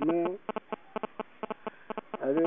പിന്നെ അത്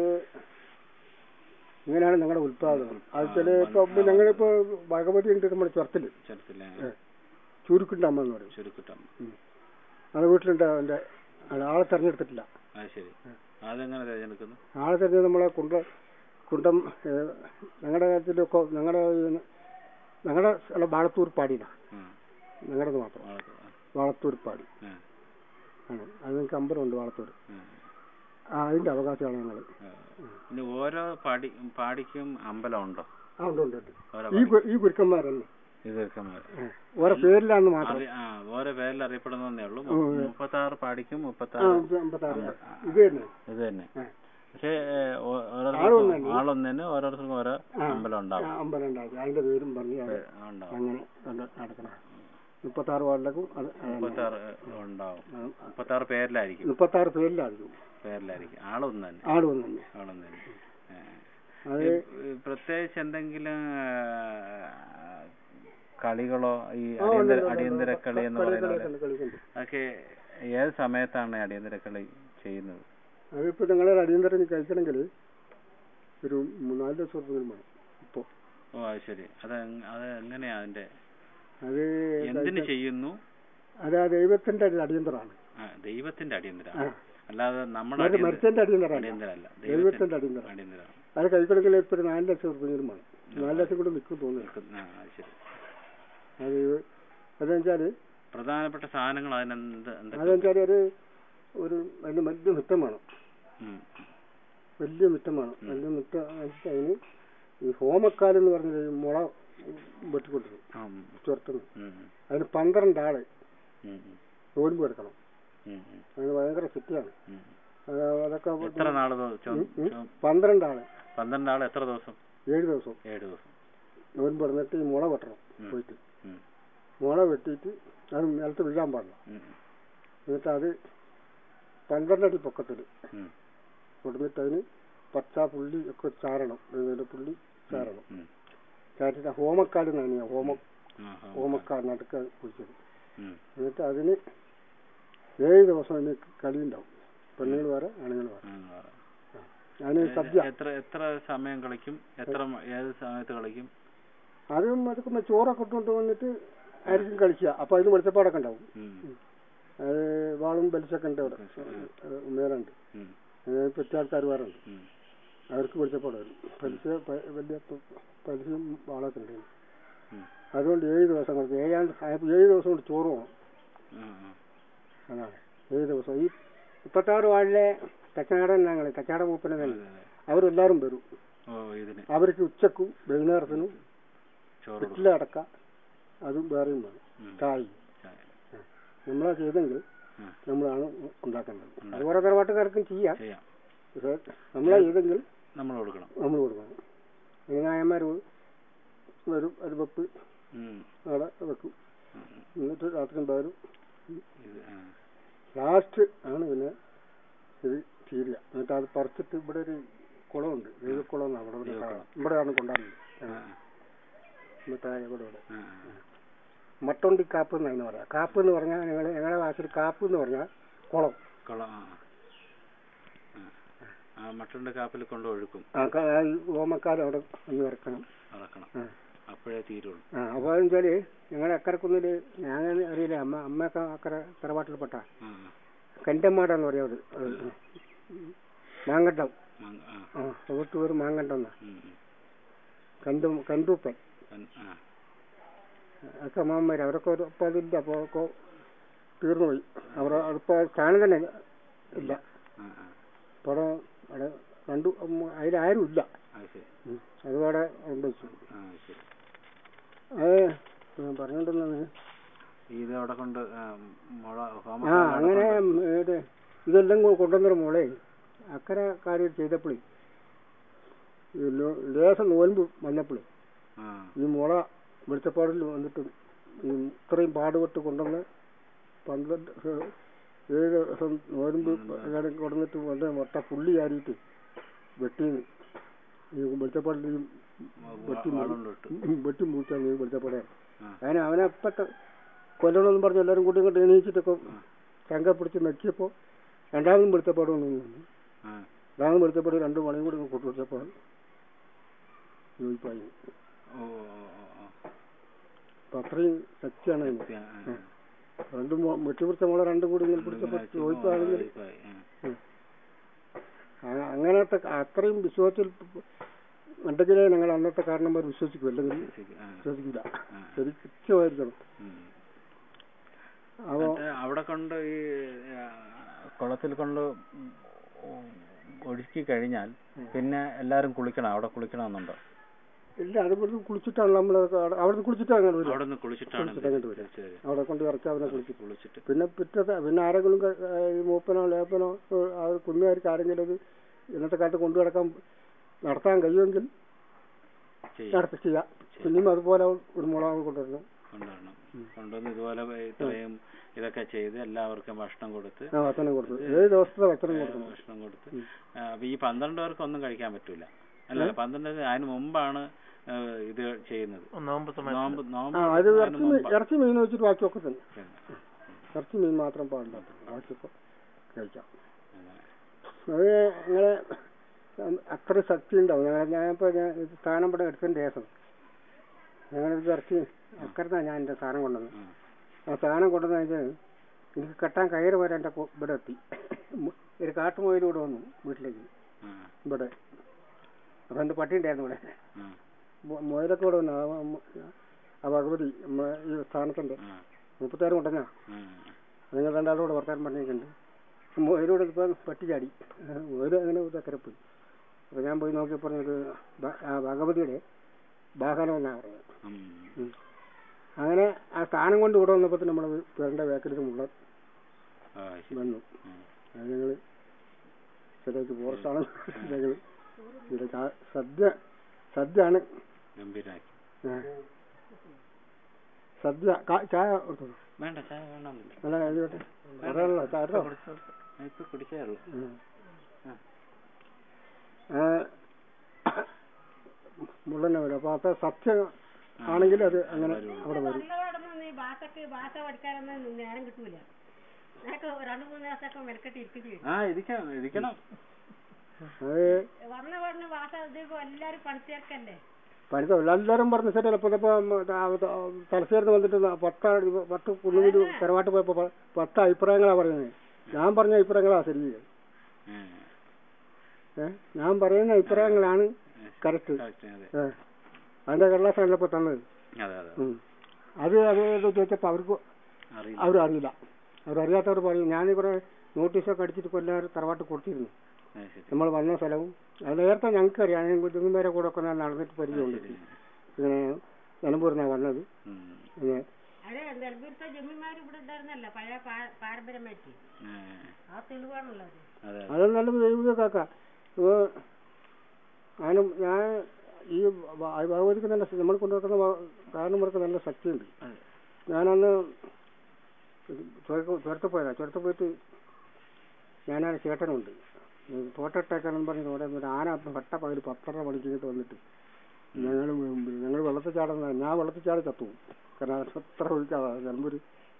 ഇങ്ങനെയാണ് ഞങ്ങളുടെ ഉത്പാദനം അത് ചില ഇപ്പൊ ഞങ്ങളിപ്പോ ഭഗവതി ഉണ്ട് നമ്മുടെ ചുരത്തില് ചെറുത്തില്ലേ ചുരുക്കിൻ്റെ അമ്മ എന്ന് പറയും ചുരുക്കിട്ടം അത് വീട്ടിലുണ്ട് അതിന്റെ അത് ആളെ തെരഞ്ഞെടുത്തിട്ടില്ല അത് ശരി അതെങ്ങനെ തിരഞ്ഞെടുക്കുന്നു ആളെ തെരഞ്ഞെടുത്ത് നമ്മളെ കുണ്ട കുണ്ടം ഏഹ്, ഞങ്ങളുടെ കാര്യത്തിലൊക്കെ ഞങ്ങളുടെ ഞങ്ങളുടെ സ്ഥലം വാളത്തൂർ പാടിയിലാണ് ഉം. ഞങ്ങളുടേത് മാത്രം വളർത്ത്. വാളത്തൂർ പാടി ഉം. ആണ് അത് ഞങ്ങൾക്ക് അമ്പലമുണ്ട് വാളത്തൂർ ഉം. ആ അതിന്റെ അവകാശമാണ് ഞങ്ങൾ ഉം. പിന്നെ ഓരോ പാടി പാടിക്കും അമ്പലം ഉണ്ടോ ആ ഉണ്ട് ഉണ്ട് ഉണ്ട് ഓരോ ഈ ഗു- ഈ ഗുരുക്കന്മാരല്ലേ ഇതൊക്കെമാർ ആ, ഓരോ പേരിലാന്ന് മാത്രം ആ ഓരോ പേരിൽ അറിയപ്പെടുന്നേ ഉള്ളൂ ഉം. മുപ്പത്തി ആറ് പാടിക്കും മുപ്പത്തി ആ ആറ് അമ്പത്താറ് അമ്പ- ഇത് തന്നെ ഇത് തന്നെ ആ. പക്ഷേ ഓ- ആളൊന്നും ഓരോരുത്തർക്കും തന്നെ. ആളൊന്നിന് ഓരോരുത്തർക്കും ഓരോ ആ. അമ്പലം ആ, ഉണ്ടാവും അമ്പലം ഉണ്ടാക്കി അതിന്റെ പേരും പറഞ്ഞ് അത് ആ, ഉണ്ടാവും അങ്ങനെ കൊണ്ട് നടക്കണം മുപ്പത്താറ് വാർഡിലേക്കും അത് മുപ്പത്തി ആറ് ഉണ്ടാവും ആ, മുപ്പത്തി ആറ് പേരിലായിരിക്കും മുപ്പത്താറ് പേരിലായിരിക്കും പേരിലായിരിക്കും ആളൊന്നും തന്നെ ആട് വന്നു തന്നെ ആളൊന്നും തന്നെ ഏ. അത് ഈ പ്രത്യേകിച്ച് എന്തെങ്കിലും ആ, കളികളോ ഈ ആ, ഉണ്ട്, അടിയന്തര ഉണ്ട്, ഉണ്ട്. അടിയന്തര കളി എന്ന് കളി- പറയുന്ന കളി- പോലെ കളി- കളിക്കുന്നുണ്ട്. അതൊക്കെ ഏത് സമയത്താണ് അടിയന്തര കളി ചെയ്യുന്നത് അതിപ്പോ നിങ്ങളെ അടിയന്തരം കഴിക്കണമെങ്കിൽ ഒരു മൂന്നാല് ദിവസം ഉറപ്പിലും വേണം ഇപ്പൊ ഓ അത് ശരി അത് എങ്- അത് എങ്ങനെയാ അതിന്റെ അത് എന്തിനു ചെയ്യുന്നു അത് ആ ദൈവത്തിന്റെ ഒരു അടിയന്തരമാണ് ആ ദൈവത്തിന്റെ അടിയന്തര ആ. അല്ലാതെ നമ്മുടെ മരി- അടിയന്തര മരിച്ചതിന്റെ അടിയന്തരമല്ല അടിയന്തരല്ല ദൈവത്തിന്റെ അടിയന്തരം അടിയന്തര അത് കഴിക്കണമെങ്കിൽ ഇപ്പൊ ഒരു നാല് ലക്ഷം ഉറപ്പിലും വേണം നാല് ലക്ഷം കൂടെ നിൽക്കും തോന്നുന്നു ആ അത് ശരി അത് അതെന്ന് വെച്ചാല് പ്രധാനപ്പെട്ട സാധനങ്ങൾ അതിനെന്ത് എന്തൊക്കെ അതെന്ന് വെച്ചാല് ഒരു ഒരു അതിന് വലിയ മുറ്റം വേണം ഉം. വലിയ മുറ്റം വേണം വലിയ മുറ്റം വെച്ചിട്ട് അതിന് ഈ ഹോമക്കാലം എന്ന് പറഞ്ഞ ഈ മുള വെട്ടിക്കൊണ്ടിരും ആ, ഉം. ചുരത്തുന്നു ഉം. അതിന് പന്ത്രണ്ട് ആള് ഉം. ഉം. നോൻപ് എടുക്കണം ഉം. ഉം. അതിന് ഭയങ്കര സിറ്റിയാണ് ഉം. അത് അതൊക്കെ എത്ര നാള് ദോ- ചോ- ഉം, ഉം. ചോ- പന്ത്രണ്ട് ആള് പന്ത്രണ്ട് ആള് എത്ര ദിവസം ഏഴ് ദിവസം ഏഴ് ദിവസം നോൻപ് എടുത്തിട്ട് ഈ മുള വെട്ടണം ഉം. പോയിട്ട് ഉം. മുള വെട്ടിയിട്ട് അത് നിലത്ത് വീഴാൻ പാടില്ല ഉം. എന്നിട്ട് അത് പന്ത്രണ്ടടി പൊക്കത്തിൽ ഉം. കൊടുത്തിട്ട് അതിന് പച്ച പുള്ളി ഒക്കെ ചാരണം ഇതിന്റെ പുള്ളി ചാരണം ഉം. ചാരിട്ട് ഹോമക്കാട് നനിയ ഹോമ ആ, ആ. ഹോമക്കാട് നടുക്ക കുഴിച്ചത് ഉം. എന്നിട്ട് അതിന് ഏഴ് ദിവസം അതിന് കളി ഉണ്ടാവും പെണ്ണുങ്ങൾ വേറെ ആണുങ്ങൾ വേറെ ആ, ആ. അതിന് സദ്യ എത്ര എത്ര സമയം കളിക്കും എത്ര മ- ഏത് സമയത്ത് കളിക്കും അതും അതൊക്കെ ചോറൊക്കെ ഇട്ടുകൊണ്ട് വന്നിട്ട് ആയിരിക്കും കളിക്കുക അപ്പൊ അതിന് വെളിച്ചപ്പാടൊക്കെ ഉണ്ടാവും ഉം. അത് വാളും ബലിച്ചൊക്കെ ഉണ്ട് അവിടെ മേലുണ്ട് ഉം. പറ്റിയ ആൾക്കാർ വേറെ ഉണ്ട് ഉം. അവർക്ക് വെളിച്ചപ്പാട് വരും പലിശ പ- വലിയ പ- പലിശയും വാളൊക്കെ ഉണ്ട് ഉം. അതുകൊണ്ട് ഏഴ് ദിവസം കളിക്കും ഏഴാണ്ട് ആയപ്പോ ഏഴ് ദിവസം കൊണ്ട് ചോറ് വേണം ആ, ആ. അതാണ് ഏഴ് ദിവസം ഈ മുപ്പത്താറ് വാർഡിലെ കച്ചനാടൻ ഞങ്ങൾ കച്ചനാട മൂപ്പനെ തന്നെ അതെ, അതെ. അവരെല്ലാവരും വരും ഓ ഇതിന് അവർക്ക് ഉച്ചക്കും വൈകുന്നേരത്തിനും ചോറ് വീട്ടിലെ അടക്ക അതും വേറെയും വേണം ഉം. ചായ ചായ. നമ്മളാ ചെയ്തെങ്കിൽ ആ. നമ്മളാണ് ഉണ്ടാക്കേണ്ടത് അത് ഓരോ തറവാട്ടുകാർക്കും ചെയ്യാം ചെയ്യാം പക്ഷേ നമ്മളാ ചെയ്തെങ്കിൽ നമ്മൾ കൊടുക്കണം നമ്മൾ കൊടുക്കണം നായന്മാർ വരും ഒരു വെപ്പ് ഉം. അവിടെ വെക്കും ഉം. എന്നിട്ട് രാത്രി വരും ഇത് ആ. ലാസ്റ്റ് ആണ് പിന്നെ ഇത് തീരുക എന്നിട്ട് അത് പറിച്ചിട്ട് ഇവിടെ ഒരു കുളമുണ്ട് ദൈവക്കുളം എന്നാണ് അവിടെ ഇവിടെ ദൈവക്കുളം. ഇവിടെയാണ് കൊണ്ടുവരുന്നത് ആ, എന്നിട്ട് ആ ഇവിടെ ഇവിടെ ആ, ആ. മട്ടൊണ്ടി കാപ്പ് എന്നാണ് പറയാം കാപ്പ് എന്ന് പറഞ്ഞാൽ ഞങ്ങൾ ഞങ്ങളുടെ ഭാഷയിൽ കാപ്പ് എന്ന് പറഞ്ഞാൽ കുളം കൊള്ളാം ആ ആ. ആ മട്ടന്റെ കാപ്പിൽ കൊണ്ട് ഒഴുക്കും ആ ക- ആ ഈ ഓമക്കാലം അവിടെ ഒന്ന് ഇറക്കണം അളക്കണം ആ അപ്പോഴേ തീരുള്ളൂ ആ അപ്പോൾ അതെന്ന് വെച്ചാൽ ഞങ്ങളുടെ അക്കരക്കുന്നിൽ ഞാൻ അറിയില്ല അമ്മ അമ്മയൊക്കെ അക്കരെ തറവാട്ടിൽപ്പെട്ട ആ കണ്ടമ്മാടെന്ന് പറയാം അത് അത് മാങ്കണ്ടം മങ്- ആ ആ അവിടുത്തെ പേര് മാങ്കണ്ടം എന്നാ ഉം, ഉം. കണ്ടു കണ്ടൂപ്പൻ കൺ- ആ ഒക്കെ അമ്മാമ്മമാർ അവരൊക്കെ ഒരു ഇപ്പം അതില്ല അപ്പോൾ ഒക്കെ തീർന്നു പോയി അവർ അതിപ്പോൾ സ്ഥാനം തന്നെ ഇല്ല ആ ആ ഇപ്പോൾ അവിടെ അവിടെ കണ്ടു അതിലാരും ഇല്ല അത് ശരി ഉം. അതുപാടെ വെച്ചു ആ ശരി അത് ഞാൻ പറഞ്ഞിട്ടുണ്ടെന്ന് ഇത് അവിടെ കൊണ്ട് ആ, മുള ഹോമ ആ അങ്ങനെ ഏത് ഇതെല്ലാം കൊ- കൊണ്ടുവന്നൊരു മോളെ അക്കരെ കാര്യം ചെയ്തപ്പോഴേ ഈ ലോ- ലേശം നോൻപ് വന്നപ്പോഴേ ആ ഈ മുള വെളിച്ചപ്പാടിൽ വന്നിട്ട് ഈ ഇത്രയും പാടുപെട്ട് കൊണ്ടുവന്ന് പന്ത്രണ്ട് ഏഹ് ഏഴ് ദിവസം നോരുമ്പ് എല്ലാവരും കൊടുന്നിട്ട് വന്ന് മൊട്ട പുള്ളി ചാരിയിട്ട് വെട്ടി ഈ വെളിച്ചപ്പാടിൽ ഈ വെട്ടി മൂ- വാളുകൊണ്ട് ഇട്ടു ഉം വെട്ടി മൂച്ചാണ് ഈ വെളിച്ചപ്പാടെ ആ അതിന് അവനെ ഇപ്പത്തെ കൊല്ലണമെന്ന് പറഞ്ഞ് എല്ലാവരും കൂട്ടി ഇങ്ങോട്ട് എണീച്ചിട്ടൊക്കെ ചങ്ക പിടിച്ച് നക്കിയപ്പോൾ രണ്ടാമതും വെളുത്തപ്പാട് വന്നു നിന്ന് ആ രണ്ടാമതും വെളുത്തപ്പാട് രണ്ട് മണിയും കൂടി കൊട്ടുപിടിച്ചപ്പോൾ ജോയിപ്പായി ഓ ഓ ഓ ഓ അപ്പൊ അത്രയും ശക്തിയാണ് അതിന് ആ, ആ, ആ. രണ്ടും മോ- വെട്ടിപ്പിടിച്ച മോളെ രണ്ടും കൂടി ഇങ്ങനെ പിടിച്ചപ്പോൾ മരിച്ചു. ഓ, ജോയിപ്പാണെങ്കിൽ ജോയിപ്പായി. ആ. അങ്ങനത്തെ അത്രയും വിശ്വാസത്തിൽ ഉണ്ടെങ്കിലേ ഞങ്ങൾ അന്നത്തെ കാരണന്മാർ വിശ്വസിക്കും അല്ലെങ്കിൽ ശരി, ആ. വിശ്വസിക്കില്ല ആ. ശരി കൃത്യമായിരിക്കണം ഉം. അപ്പോൾ എന്നിട്ട് അവിടെ കൊണ്ട് ഈ ആ, കുളത്തിൽ കൊണ്ട് ഉം ഒഴുക്കി കഴിഞ്ഞാൽ പിന്നെ എല്ലാരും കുളിക്കണം അവിടെ കുളിക്കണമെന്നുണ്ടോ ഇല്ല അത് ഇവിടുന്ന് കുളിച്ചിട്ടാണ് നമ്മൾ അവിടുന്ന് കുളിച്ചിട്ടാണ് അങ്ങനെ വരും അവിടെ നിന്ന് കുളിച്ചിട്ടാണ് കുളിച്ചിട്ട് അങ്ങോട്ട് വരും. ശരി അവിടെ കൊണ്ട് ഇറക്കി അവനെ കുളിച്ചിട്ട് കുളിച്ചിട്ട് പിന്നെ പിറ്റത്തെ പിന്നെ ആരെങ്കിലും ക- ആ, ഈ മൂപ്പനോ ലേപ്പനോ ഏ, ആ കുന്നുകാർക്ക് ആരെങ്കിലും അത് ഇന്നത്തെ കാലത്ത് കൊണ്ടു കിടക്കാൻ നടത്താൻ കഴിയുമെങ്കിൽ ചെയ്യാം നടത്തി ചെയ്യാം പിന്നെയും അതുപോലെ ഒരു മുളക് കൊണ്ടുവരണം കൊണ്ടുവരണം കൊണ്ടുവന്ന് ഇതുപോലെ ഇത്രയും ഇതൊക്കെ ചെയ്ത് എല്ലാവർക്കും ഭക്ഷണം കൊടുത്ത് ആ വച്ചനം കൊടുത്തു ഏഴ് ദിവസത്തെ വച്ചനം കൊടുക്കണം ഭക്ഷണം കൊടുത്ത് ആ, അപ്പൊ ഈ പന്ത്രണ്ട് പേർക്ക് ഒന്നും കഴിക്കാൻ പറ്റൂല അല്ല പന്ത്രണ്ട് പേർക്ക് അതിന് മുമ്പാണ് ആ, ഇത് ചെയ്യുന്നത് നോമ്പ് നോമ്പ് ആ അത് അതിന് ഇറച്ചി മീൻ മുമ്പാ. ഇറച്ചി മീൻ വെച്ചിട്ട് ബാക്കിയൊക്കെ തന്നെ ശരി. ഇറച്ചി മീൻ മാത്രം പാടില്ല ബാക്കിയൊക്കെ കഴിക്കാം അങ്ങനെ. അത് അങ്ങനെ അത്ര ശക്തി ഉണ്ടാവും ഞങ്ങൾ ഞാനിപ്പോൾ ഞാൻ ഇത് സ്ഥാനം ഇവിടെ എടുത്തതിൻ്റെ ശേഷം ഞങ്ങളിത് ഇറച്ചി അക്കരത്താണ് ഞാൻ എൻ്റെ സാധനം കൊണ്ടുവന്നത് ഉം. ആ സാധനം കൊണ്ടുവന്ന് കഴിഞ്ഞാൽ എനിക്ക് കെട്ടാൻ കയറ് വരെ എൻ്റെ കൊ- ഇവിടെ എത്തി ഒരു കാട്ടുമൊയിലൂടെ വന്നു വീട്ടിലേക്ക് ഉം. ഇവിടെ അപ്പം എൻ്റെ പട്ടി ഉണ്ടായിരുന്നു ഇവിടെ ഉം. മൊ- മുയലൊക്കെ ഇവിടെ വന്നു ആ മ- ആ ഭഗവതി നമ്മളെ ഈ സ്ഥാനത്തുണ്ട് ഉം. മുപ്പത്താറ് കൊണ്ടുവന്നാ ഉം. നിങ്ങൾ രണ്ടാളും കൂടെ വർത്താനം പറഞ്ഞിട്ടുണ്ട് മുയലോട് ഇപ്പം പട്ടി ചാടി മുയൽ അങ്ങനെ ഇതക്കരെ പോയി അപ്പോൾ ഞാൻ പോയി നോക്കിയപ്പോൾ ഇത് ഭ- ആ ഭഗവതിയുടെ വാഹനം എന്നാണ് പറഞ്ഞത് ഉം. ഉം. അങ്ങനെ ആ സ്ഥാനം കൊണ്ട് ഇവിടെ വന്നപ്പോൾ നമ്മൾ പേരൻ്റെ വേക്കലിൽ മുള്ള ആ, ശരി. വന്നു ഉം. അത് ഞങ്ങൾ ശരിയാക്കി ഫോറസ്റ്റാണ് ഞങ്ങൾ ഇവിടെ കാ- സദ്യ സദ്യ ആണ് ഗംഭീരാക്കി ആ. സദ്യ കാ- ചായ കൊടുത്തോ വേണ്ട ചായ വേണമെന്നില്ല അല്ല എഴുതിയോട്ടെ പറയാനുള്ള ചായ കേട്ടോ ഞാൻ ഇപ്പൊ കുടിച്ചേ ഉള്ളൂ മുള്ളനെ വരും അപ്പൊ അത് സത്യം ആണെങ്കിൽ അത് അങ്ങനെ അവിടെ വരും നല്ലവണ്ണം ഈ ഭാഷക്ക് ഭാഷ പഠിക്കാനൊന്നും നേരം കിട്ടൂല ഞാനൊക്കെ രണ്ടു മൂന്ന് ദിവസമൊക്കെ മെനക്കെട്ട് ഇരിക്കേണ്ടി വരും ആ ഇരിക്കണം ഇരിക്കണം അത് വന്ന പറഞ്ഞ ഭാഷ ഇതിപ്പോ എല്ലാരും പഠിച്ചേർക്കല്ലേ പഠിത്തം എല്ലാവരും പറഞ്ഞ ശരിയല്ല ഇപ്പൊ ഇപ്പൊ തലശ്ശേരിന്ന് വന്നിട്ട് ന- പത്ത് ആള് ഇവ- പത്ത് കുന്നുകൂടി തറവാട്ട് പോയപ്പോ പ- പത്ത് അഭിപ്രായങ്ങളാ പറയുന്നത് ഞാൻ പറഞ്ഞ അഭിപ്രായങ്ങളാ ശരി ഉം. ഏ ഞാൻ പറയുന്ന അഭിപ്രായങ്ങളാണ് കറക്റ്റ് correct, അതെ ഏ അതിന്റെ കടലാസാണല്ലോ ഇപ്പൊ തന്നത് അതെ അതെ ഉം. അത് അത് ചോദിച്ചപ്പോ അവർക്ക് അറിയില്ല അവരും അറിയില്ല അവരറിയാത്തവർ പറയും ഞാൻ കുറെ നോട്ടീസൊക്കെ അടിച്ചിട്ട് കൊല്ലാറ് തറവാട്ട് കൊടുത്തിരുന്നു അത് ശരി നമ്മൾ വന്ന സ്ഥലവും അത് നേരത്തെ ഞങ്ങൾക്കറിയാം ഞാൻ കുഞ്ഞുങ്ങുമ്പേരെ കൂടെ ഒക്കെ ഞാൻ നടന്നിട്ട് പരിചയമുണ്ട് ശരി. ഇങ്ങനെ നിലമ്പൂരിനാണ് വന്നത് ഉം. ഇങ്ങനെ അതെ നെൽബീർത്തെ ജമ്മിമാർ ഇവിടെ ഉണ്ടായിരുന്നല്ല പഴയ പാ- പാരമ്പര്യമായിട്ട് ഏ, ആ തെളിവാണുള്ളത് അതെ അത് നല്ല ദൈവിക കാക്ക ഇപ്പൊ ഞാനും ഞാൻ ഈ ഭ- ഭഗവതിക്ക് നല്ല ശ- നമ്മൾ കൊണ്ടുവെക്കുന്ന കാരണന്മാർക്ക് നല്ല ശക്തിയുണ്ട് അതെ. ഞാനന്ന് ചുരത്ത് ചുരത്ത് പോയതാ ചുരത്ത് പോയിട്ട് ഞാനൊരു ചേട്ടനുണ്ട് തോട്ടിട്ടേക്കാണെന്ന് പറഞ്ഞ് അവിടെ ഒരു ആന പട്ട പകൽ പത്തര മണിക്ക് ഇങ്ങോട്ട് വന്നിട്ട് ഞങ്ങൾ ഞങ്ങൾ വെള്ളത്തിൽ ചാടുന്ന ഞാൻ വെള്ളത്തിൽ ചാടി ചത്തു പോകും. കാരണം അത് അത്ര ഒഴിക്കാതെ നിലമ്പൂര്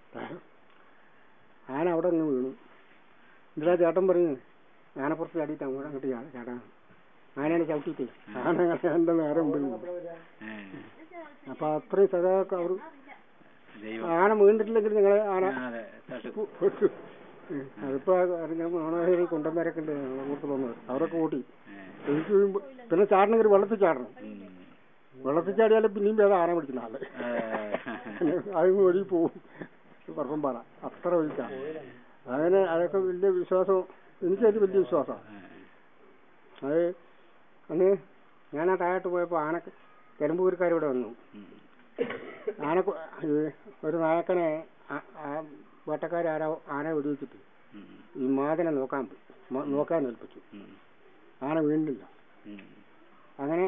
ആന അവിടെ അങ്ങ് വീണു എന്നിട്ടാ ചേട്ടൻ പറഞ്ഞു ആനപ്പുറത്ത് ചാടിയിട്ട് അങ്ങോട്ട് അങ്ങോട്ട് ചാടാ ചാടാൻ ആനയാണ് ചവിട്ടിയിട്ട് ആന അങ്ങനെ എൻ്റെ നേരെ മുമ്പിൽ വീണു. ഏ, അപ്പൊ അത്രയും സദാക്കെ അവർ ദൈവം ആന വീണ്ടിട്ടില്ലെങ്കിൽ ഞങ്ങളെ ആന ആ, അതെ തട്ടി കൊച്ചു. ഉം. അതിപ്പോ അറിഞ്ഞ മോണോഹരി കുണ്ടന്മാരൊക്കെ ഉണ്ട് അങ്ങോട്ട് തോന്നുന്നത് അവരൊക്കെ കൂട്ടി ഏ, എനിക്ക് വീഴുമ്പോ- പിന്നെ ചാടണമെങ്കിൽ വെള്ളത്തിൽ ചാടണം ഉം. വെള്ളത്തിൽ ചാടിയാലും പിന്നെയും വേറെ ആന പിടിക്കുന്ന ആള് ഏ, അത് ഒഴി പോവും പറപ്പം പാറ അത്ര ഒഴിക്കാം അങ്ങനെ അതൊക്കെ വലിയ വിശ്വാസം എനിക്കത് വലിയ വിശ്വാസമാണ് അത് അന്ന് ഞാൻ ആ താഴോട്ട് പോയപ്പോൾ ആനക്ക് കരിമ്പൂർക്കാരിവിടെ വന്നു ഉം. ആന കൊ- ഈ ഒരു നായക്കനെ ആ- ആ വേട്ടക്കാരാരോ ആന വെടിവെച്ചിട്ട് ഉം. ഈ മാതനെ നോക്കാൻ പോയി മ- നോക്കാൻ ഏൽപ്പിച്ചു ഉം. ആന വീണില്ല ഉം. അങ്ങനെ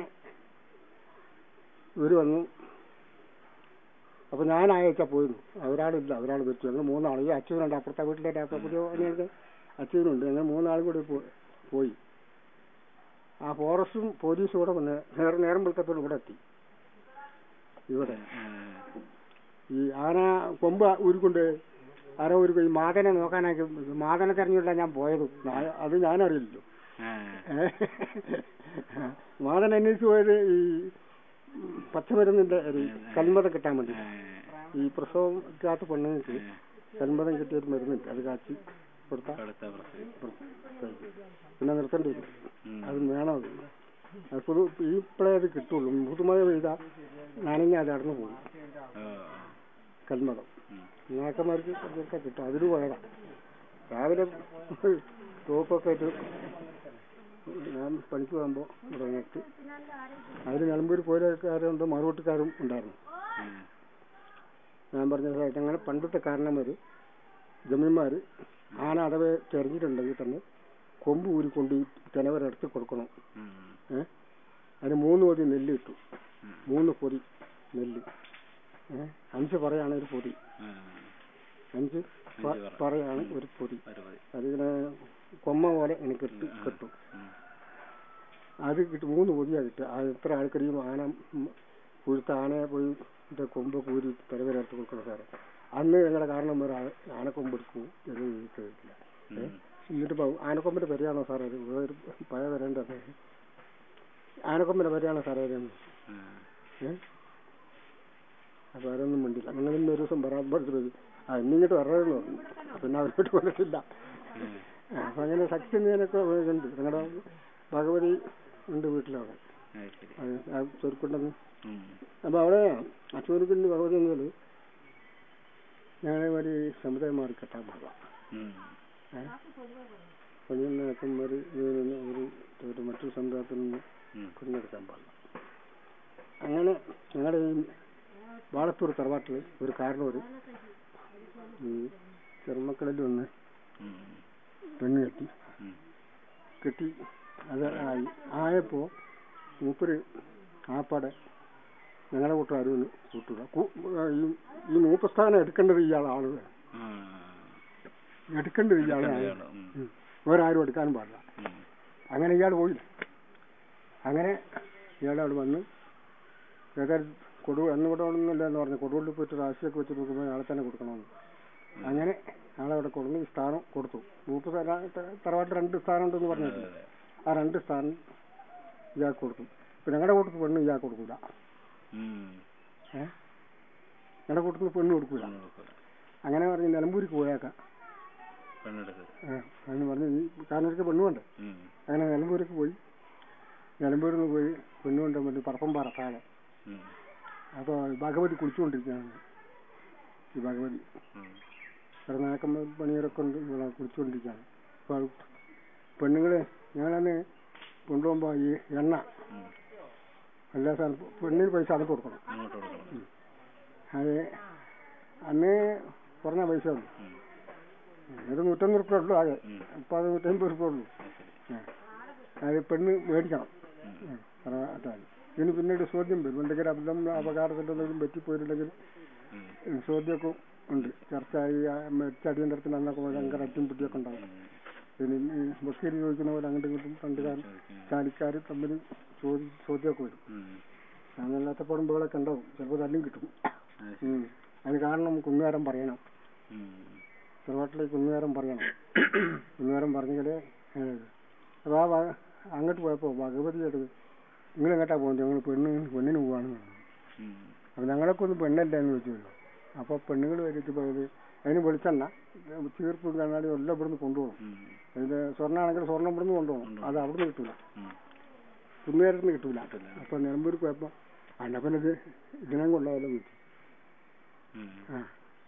ഇവർ വന്നു അപ്പൊ ഞാൻ അയച്ചാ പോയിരുന്നു ഒരാളില്ല ഒരാൾ വെച്ചു ഞങ്ങൾ മൂന്നാൾ ഈ അച്ഛനുണ്ട് അപ്പുറത്തെ വീട്ടിലെ അപ്പുറത്തെ പുതിയ പണിയൊക്കെ അച്ഛനുണ്ട് ഞങ്ങൾ മൂന്നാളും കൂടി പോ- പോയി ആ ഫോറസ്റ്റും പോലീസും കൂടെ വന്ന് നേരം നേരം വെളുത്തപ്പോൾ ഇവിടെ എത്തി ഇവിടെ ഏ, ഈ ആന കൊമ്പ് ഊരിക്കൊണ്ട് ആരോ ഒരു ഈ മാതനെ നോക്കാനാക്കി മാതനെ തെരഞ്ഞുകൊണ്ടാ ഞാൻ പോയത് ഞാൻ- അത് ഞാനറിയില്ലല്ലോ ആ. മാതൻ അന്വേഷിച്ച് പോയത് ഈ പച്ചമരുന്നിന്റെ ഒരു കൽമതം കിട്ടാൻ വേണ്ടി ആ. ഈ പ്രസവത്തിനകത്ത് പെണ്ണുങ്ങൾക്ക് കൽമതം കിട്ടിയ ഒരു മരുന്നുണ്ട് അത് കാച്ചി കൊടുത്താൽ അടുത്ത പ്രസവം പിന്നെ നിർത്തേണ്ടി വരും ഉം. അത് വേണം അത് അത് പുതു ഇപ്പോഴേ അത് കിട്ടുള്ളൂ പുതുമഴ പെയ്താൽ നനഞ്ഞ അത് അടന്നു പോകും ഓ. കൽമതം ഉം. നാക്കന്മാർക്ക് കുറച്ചൊക്കെ കിട്ടും അതൊരു വേണം രാവിലെ ടോപ്പൊക്കെ ഇട്ട് ഞാൻ പണിക്ക് പോകുമ്പോൾ ഇറങ്ങിയിട്ട് അതിൽ നിലമ്പൂർ പോലീസുകാരുണ്ട് മറുപട്ടിക്കാരും ഉണ്ടായിരുന്നു ഉം. ഞാൻ പറഞ്ഞ സാർ അങ്ങനെ പണ്ടത്തെ കാരണന്മാർ ജമീന്മാർ ആന അഥവാ തെരഞ്ഞിട്ടുണ്ടെങ്കിൽ തന്നെ കൊമ്പ് ഊരി കൊണ്ട് ഈ തിനവരെടുത്ത് കൊടുക്കണം ഉം. ഏ അതിന് മൂന്ന് പൊതി നെല്ല് കിട്ടും ഉം. മൂന്ന് പൊതി നെല്ല് ഏ അഞ്ച് പറയാണ് ഒരു പൊതി ആ. അഞ്ച് പ- അഞ്ച് പറ. പറയാണ് ഒരു പൊതി ഒരു മതി. അതിങ്ങനെ കൊമ്മ പോലെ എനിക്ക് കെട്ടി കെട്ടും ഉം. അത് കിട്ടും മൂന്ന് പൊതിയാ കിട്ടുക അത് എത്ര ആൾക്കാരും ആന ഉം, പുഴുത്ത ആനയെ പോയി ഇത് കൊമ്പ് കൂരി തിരവരെടുത്ത് കൊടുക്കണം സാറേ അന്ന് ഞങ്ങളുടെ കാരണം വരെ ആനക്കൊമ്പ് എടുക്കൂ എന്ന് ചോദിച്ചില്ല ഉം. എന്നിട്ട് ഇപ്പൊ ആനക്കൊമ്പിന്റെ പെരയാണോ സാറേ ഇത്? വേറെ പഴയ വരേണ്ട ആനക്കൊമ്പിന്റെ പെരയാണോ സാറേ ഇതെന്ന്? ആ. ഏ അപ്പൊ ആരൊന്നും മിണ്ടില്ല അങ്ങനെ ഒരു ദിവസം വരാൻ പഠിച്ചത് ആ ഇന്നിങ്ങോട്ട് വരണമെന്ന് പറഞ്ഞു പിന്നെ അവരോട്ട് വന്നിട്ടില്ല ഉം. അപ്പൊ അങ്ങനെ ശക്തി ഞാനൊക്കെ ഉണ്ട് നിങ്ങളുടെ ഭഗവതി ഉണ്ട് വീട്ടിലവിടെ അത് ശരി അത് ആ ചെറുക്കുണ്ടെന്ന് ഉം. അപ്പൊ അവിടെ അച്ചൂരിക്കുണ്ട് ഭഗവതി എന്നത് ഞങ്ങളെ ഒരു സമുദായം മാറി കെട്ടാൻ പാടില്ല ഉം. പണിയുന്നേക്കന്മാർ ഒരു ഒരു മറ്റൊരു സമുദായത്തിൽ നിന്ന് ഉം. കുഞ്ഞെടുക്കാൻ പാടില്ല അങ്ങനെ ഞങ്ങളുടെ ഈ വാളത്തൂർ തറവാട്ടിൽ ഒരു കാരണം ഒരു ഈ ചെറുമക്കളിൽ ഒന്ന് ഉം. പെണ്ണ് കെട്ടി ഉം. കെട്ടി അത് ആയി ആയപ്പോ മൂപ്പര് ആപ്പാടെ ഞങ്ങളുടെ കൂട്ടർ ആരും കൂട്ടുക കൂ- ഈ ഈ മൂപ്പസ്ഥാനം എടുക്കേണ്ടത് ഇയാളാണ് ആ. എടുക്കേണ്ടത് ഇയാളാണ് ഇയാള്. ഉം. ഉം. വേറെ ആരും എടുക്കാനും പാടില്ല ഉം. അങ്ങനെ ഇയാൾ പോയില്ല അങ്ങനെ ഇയാൾ അവിടെ വന്ന് ഏതായാലും കൊടു അന്ന് ഇവിടെ ഒന്നുമില്ല എന്ന് പറഞ്ഞു കൊടുവള്ളിൽ പോയിട്ട് രാശിയൊക്കെ വെച്ച് നോക്കുമ്പോൾ അയാളെ തന്നെ കൊടുക്കണമെന്ന് അങ്ങനെ അയാളവിടെ കൊടുന്ന് ഈ സ്ഥാനം കൊടുത്തു മൂപ്പ് സ്ഥല- ത- തറവാട്ട് രണ്ട് സ്ഥാനം ഉണ്ടെന്ന് പറഞ്ഞിട്ടില്ല അതെ. ആ രണ്ട് സ്ഥാനം ഇയാൾക്ക് കൊടുത്തു ഇപ്പൊ ഞങ്ങളുടെ കൂട്ടത്തിൽ പെണ്ണ് ഇയാൾക്ക് കൊടുക്കൂല ഉം. ഏഹ് ഞങ്ങളുടെ കൂട്ടത്തിൽ പെണ്ണ് കൊടുക്കൂല പെണ്ണ് കൊടുക്കൂല. അങ്ങനെ പറഞ്ഞ് നിലമ്പൂരിക്ക് പോയേക്കാം പെണ്ണെടുത്ത് എന്ന് പറഞ്ഞ് ഈ കാരണവർക്ക് പെണ്ണ് വേണ്ടേ ഉം. അങ്ങനെ നിലമ്പൂർക്ക് പോയി നിലമ്പൂരിൽ നിന്ന് പോയി പെണ്ണ് കൊണ്ടുപോകാൻ വേണ്ടി പറപ്പമ്പാറ താഴെ ഉം. അപ്പോൾ ഭഗവതി കുളിച്ചുകൊണ്ടിരിക്കുകയാണ് ഈ ഭഗവതി ഉം. കിടന്നാക്കം പണിയരൊക്കെ ഉണ്ട് ഇവിടെ കുളിച്ചുകൊണ്ടിരിക്കുകയാണ് അപ്പോൾ പെണ്ണുങ്ങൾ ഞങ്ങളന്ന് കൊണ്ടുപോകുമ്പോൾ ഈ എണ്ണ ഉം. എല്ലാ സ്ഥലത്തും പെണ്ണിന് പൈസ അങ്ങോട്ട് കൊടുക്കണം അങ്ങോട്ട് കൊടുക്കണം അത് അന്ന് കുറഞ്ഞ പൈസ ഉള്ളൂ ഉം. ഒരു നൂറ്റൊന്ന് റുപ്യ ഉള്ളൂ ആകെ ഉം. ഇപ്പോൾ അത് നൂറ്റമ്പത് റുപ്യ ഉള്ളൂ അത് ശരി. ആ. അത് പെണ്ണ് മേടിക്കണം ഉം. ഉം. തറവാട്ടാണ്. ഇതിന് പിന്നീട് ചോദ്യം വരും എന്തെങ്കിലും അബദ്ധം അപകാരത്തിൻ്റെ എന്തെങ്കിലും പറ്റിപ്പോയിട്ടുണ്ടെങ്കിൽ ഉം. ഉം, ചോദ്യമൊക്കെ ഉണ്ട് ചർച്ച ഈ മരിച്ചടിയന്തരത്തിന് അന്നൊക്കെ ഭയങ്കര അറ്റും പിടിയൊക്കെ ഉണ്ടാവും ഉം. പിന്നെ ഈ ബഷീർ ചോദിക്കുന്ന പോലെ അങ്ങോട്ടും ഇങ്ങോട്ടും രണ്ട് കാലം ചോദിക്കും. ചാലിക്കാർ തമ്മിൽ ചോദ്യം ചോദ്യമൊക്കെ വരും ഉം. അങ്ങനത്തെ പറമ്പുകളൊക്കെ ഉണ്ടാവും ചിലപ്പോൾ തല്ലും കിട്ടും അത് ശരി. ഉം. അതിന് കാരണം കുന്നുകാരം പറയണം ഉം. തറവാട്ടിലേക്ക് കുന്നുകാരം പറയണം കുന്നുകാരം പറഞ്ഞെങ്കിലേ അപ്പോൾ ആ ഭ- അങ്ങോട്ട് പോയപ്പോൾ ഭഗവതി എടുത്ത് നിങ്ങൾ എങ്ങോട്ടാ പോകുന്നത് ഞങ്ങൾ പെണ്ണ് പെണ്ണിന് പോവാണെന്ന് പറഞ്ഞു ഉം. അപ്പോൾ ഞങ്ങളൊക്കെ ഒന്ന് പെണ്ണല്ല എന്ന് ചോദിച്ചു അപ്പോൾ പെണ്ണുങ്ങൾ വരിച്ച് പോയത് അതിന് വെളിച്ചെണ്ണ ചീർപ്പും കണ്ണാടിയും എല്ലാം ഇവിടുന്ന് കൊണ്ടുപോകും ഉം. ഇത് സ്വർണ്ണമാണെങ്കിൽ സ്വർണ്ണം ഇവിടുന്ന് കൊണ്ടുപോകും കൊണ്ടുപോകും. അത് അവിടുന്ന് കിട്ടൂല ഉം. കുന്നുകാരത്തിന് കിട്ടൂല കിട്ടില്ല. അപ്പോൾ നിലമ്പൂർ പോയപ്പോൾ അന്നപ്പനത് ഇതിനം കൊണ്ടായാലും കിട്ടി ഉം. ആ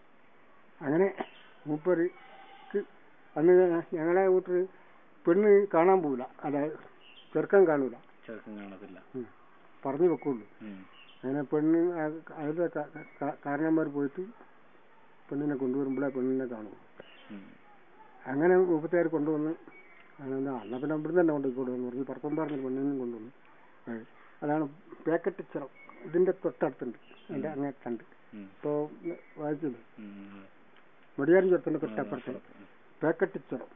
അങ്ങനെ മൂപ്പർക്ക് അന്ന് ഞങ്ങളെ വീട്ടിൽ പെണ്ണ് കാണാൻ പോവില്ല അതായത് ചെറുക്കൻ കാണൂല ചെറുക്കം കാണത്തില്ല ഉം. പറഞ്ഞു വെക്കുള്ളൂ ഉം. അങ്ങനെ പെണ്ണ് അതിലെ കാരണന്മാർ പോയിട്ട് പെണ്ണിനെ കൊണ്ടുവരുമ്പോഴേ പെണ്ണിനെ കാണും ഉം. അങ്ങനെ മുപ്പത്തേർ കൊണ്ടുവന്ന് അതെന്താ എന്നാ പിന്നെ ഇവിടുന്ന് തന്നെ കൊണ്ടുപോയിക്കോളൂ എന്ന് പറഞ്ഞ് പറപ്പം പറഞ്ഞ പെണ്ണിനും കൊണ്ടുവന്നു ഏ, അതാണ് പാക്കറ്റ് ചിറം ഇതിന്റെ തൊട്ടടുത്തുണ്ട് അതിന്റെ അങ്ങേറ്റണ്ട് ഉം. ഇപ്പോൾ വായിച്ചില്ലേ ഉം. മുടിയാരി ചുരത്തിന്റെ തൊട്ടപ്പുറത്ത് ഉം. പാക്കറ്റ് ചുരം